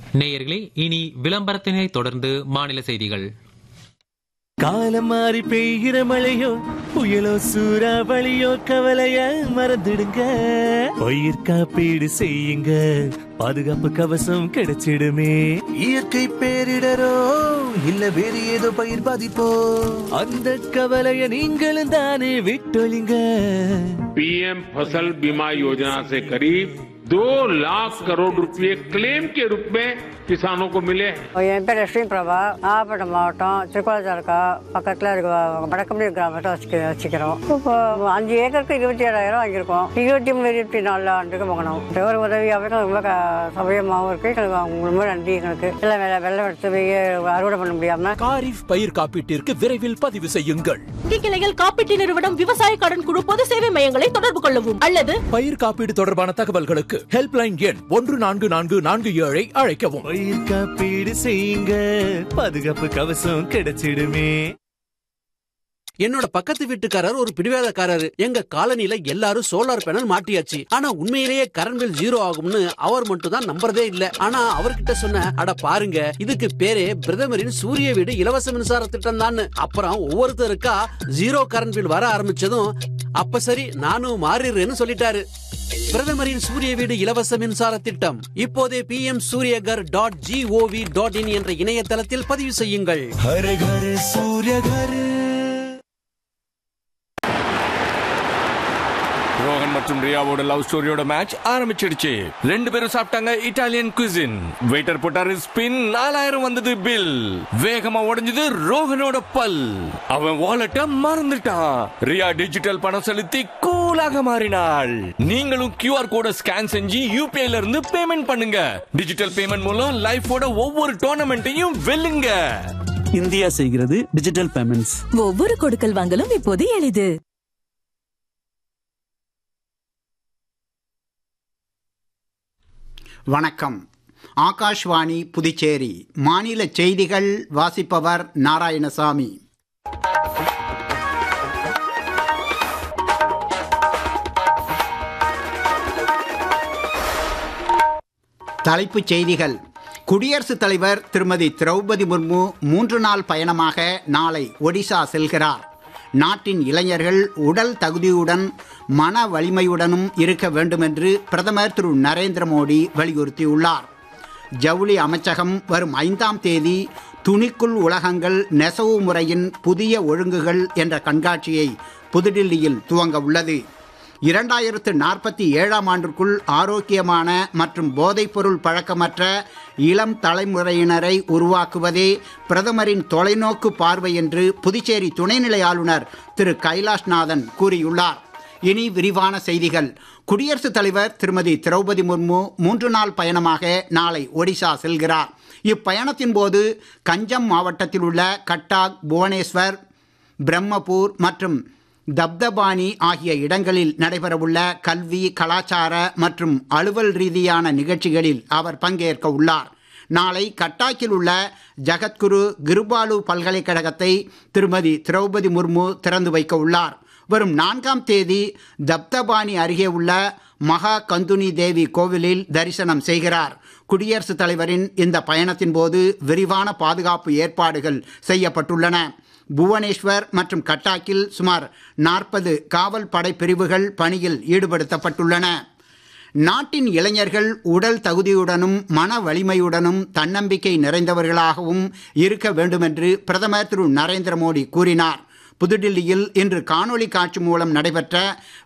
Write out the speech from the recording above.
நேயர்களே இனி விளம்பரத்தினை தொடர்ந்து மாநில செய்திகள் காலம் மாறி பெய்கிற மழையோ புயலோ சூறாவளியோ கவலைய மறந்துடுங்க பயிர் காப்பீடு செய்யுங்க பாதுகாப்பு கவசம் கிடைச்சிடுமே இயற்கை பேரிடரோ இல்ல வேறு ஏதோ பயிர் பாதிப்போ அந்த கவலைய நீங்களும் தானே விட்டொழிங்க पीएम फसल बीमा योजना से करीब दो लाख करोड़ रुपए क्लेम के रूप में किसानों को मिले हैं என் பேர் லட்சுமி பிரபா நாகப்பட்டினம் மாவட்டம் திருக்கோளத்தாலுக்கா பக்கத்தில் இருக்க வடக்கம்பி கிராமத்தை வச்சுக்க வச்சுக்கிறோம் இப்போ அஞ்சு ஏக்கருக்கு இருபத்தி ஏழாயிரம் வாங்கியிருக்கோம் இருபத்தி மூணு இருபத்தி நாலு ஆண்டுக்கு வாங்கினோம் ஒரு உதவியாகவும் எங்களுக்கு ரொம்ப க- சௌகரியமாகவும் இருக்கு எங்களுக்கு அவங்க ரொம்ப நன்றி எங்களுக்கு எல்லாம் வெள்ளம் வெள்ளம் எடுத்து போய் அறுவடை பண்ண முடியாம காரிஃப் பயிர் காப்பீட்டிற்கு விரைவில் பதிவு செய்யுங்கள் வங்கி கிளைகள் காப்பீட்டு நிறுவனம் விவசாய கடன் குழு பொது சேவை மையங்களை தொடர்பு கொள்ளவும் அல்லது பயிர் காப்பீடு தொடர்பான தகவல்களுக்கு ஹெல்ப்லைன் எண் ஒன்று நான்கு நான்கு நான்கு ஏழை அழைக்கவும் பயிர் காப்பீடு செய்யுங்க பாதுகாப்பு கவசம் கிடைச்சிடுமே என்னோட பக்கத்து வீட்டுக்காரர் ஒரு பிடிவாதக்காரரு எங்க காலனில எல்லாரும் சோலார் பேனல் மாட்டியாச்சு ஆனா உண்மையிலேயே கரண்ட் பில் ஜீரோ ஆகும்னு அவர் மட்டும் தான் நம்புறதே இல்ல ஆனா அவர்கிட்ட சொன்ன அட பாருங்க இதுக்கு பேரே பிரதமரின் சூரிய வீடு இலவச மின்சார திட்டம் தான் அப்புறம் ஒவ்வொருத்தருக்கா ஜீரோ கரண்ட் பில் வர ஆரம்பிச்சதும் அப்ப சரி நானும் மாறிடுறேன்னு சொல்லிட்டாரு பிரதமரின் சூரிய வீடு இலவச மின்சார திட்டம் இப்போதே P M Suryaghar dot G O V dot in என்ற இணையதளத்தில் பதிவு செய்யுங்கள் ஹர ஹர சூரிய ஹர ரோஹன் மற்றும் ரியாவோட லவ் ஸ்டோரியோட மேட்ச் ஆரம்பிச்சிடுச்சு ரெண்டு பேரும் சாப்பிட்டாங்க இட்டாலியன் குசின் வெயிட்டர் போட்டாரு ஸ்பின் நாலாயிரம் வந்தது பில் வேகமா உடைஞ்சது ரோஹனோட பல் அவன் வாலெட்ட மறந்துட்டான் ரியா டிஜிட்டல் பணம் செலுத்தி கூலாக மாறினாள் நீங்களும் கியூஆர் கோட ஸ்கேன் செஞ்சு யூபிஐல இருந்து பேமெண்ட் பண்ணுங்க டிஜிட்டல் பேமெண்ட் மூலம் லைஃபோட ஒவ்வொரு டோர்னமெண்ட்டையும் வெல்லுங்க இந்தியா செய்கிறது டிஜிட்டல் பேமெண்ட்ஸ் ஒவ்வொரு கொடுக்கல் வாங்கலும் இப்போது எளிது வணக்கம் ஆகாஷ்வாணி புதுச்சேரி மாநில செய்திகள் வாசிப்பவர் நாராயணசாமி தலைப்புச் செய்திகள் குடியரசுத் தலைவர் திருமதி திரௌபதி முர்மு மூன்று நாள் பயணமாக நாளை ஒடிசா செல்கிறார் நாட்டின் இளைஞர்கள் உடல் தகுதியுடன் மன வலிமையுடனும் இருக்க வேண்டுமென்று பிரதமர் திரு நரேந்திர மோடி வலியுறுத்தியுள்ளார் ஜவுளி அமைச்சகம் வரும் ஐந்தாம் தேதி துணிக்குள் உலகங்கள் நெசவு முறையின் புதிய ஒழுங்குகள் என்ற கண்காட்சியை புதுடில்லியில் துவங்க உள்ளது இரண்டாயிரத்து நாற்பத்தி ஏழாம் ஆண்டிற்குள் ஆரோக்கியமான மற்றும் போதைப்பொருள் பழக்கமற்ற இளம் தலைமுறையினரை உருவாக்குவதே பிரதமரின் தொலைநோக்கு பார்வை என்று புதுச்சேரி துணைநிலை ஆளுநர் திரு கைலாஷ்நாதன் கூறியுள்ளார் இனி விரிவான செய்திகள் குடியரசுத் தலைவர் திருமதி திரௌபதி முர்மு மூன்று நாள் பயணமாக நாளை ஒடிசா செல்கிறார் இப்பயணத்தின் போது கஞ்சம் மாவட்டத்தில் உள்ள கட்டாக் புவனேஸ்வர் பிரம்மபூர் மற்றும் தப்தபானி ஆகிய இடங்களில் நடைபெறவுள்ள கல்வி கலாச்சார மற்றும் அலுவல் ரீதியான நிகழ்ச்சிகளில் அவர் பங்கேற்க உள்ளார் நாளை கட்டாக்கில் உள்ள ஜகத்குரு கிருபாலு பல்கலைக்கழகத்தை திருமதி திரௌபதி முர்மு திறந்து வைக்க உள்ளார் வரும் நான்காம் தேதி தப்தபானி அருகே உள்ள மகா கந்துனி தேவி கோவிலில் தரிசனம் செய்கிறார் குடியரசுத் தலைவரின் இந்த பயணத்தின் போது விரிவான பாதுகாப்பு ஏற்பாடுகள் செய்யப்பட்டுள்ளன புவனேஸ்வர் மற்றும் கட்டாக்கில் சுமார் நாற்பது காவல் படை பிரிவுகள் பணியில் ஈடுபடுத்தப்பட்டுள்ளன நாட்டின் இளைஞர்கள் உடல் தகுதியுடனும் மன வலிமையுடனும் தன்னம்பிக்கை நிறைந்தவர்களாகவும் இருக்க வேண்டுமென்று பிரதமர் திரு நரேந்திர மோடி கூறினார் புதுடில்லியில் இன்று காணொளி காட்சி மூலம் நடைபெற்ற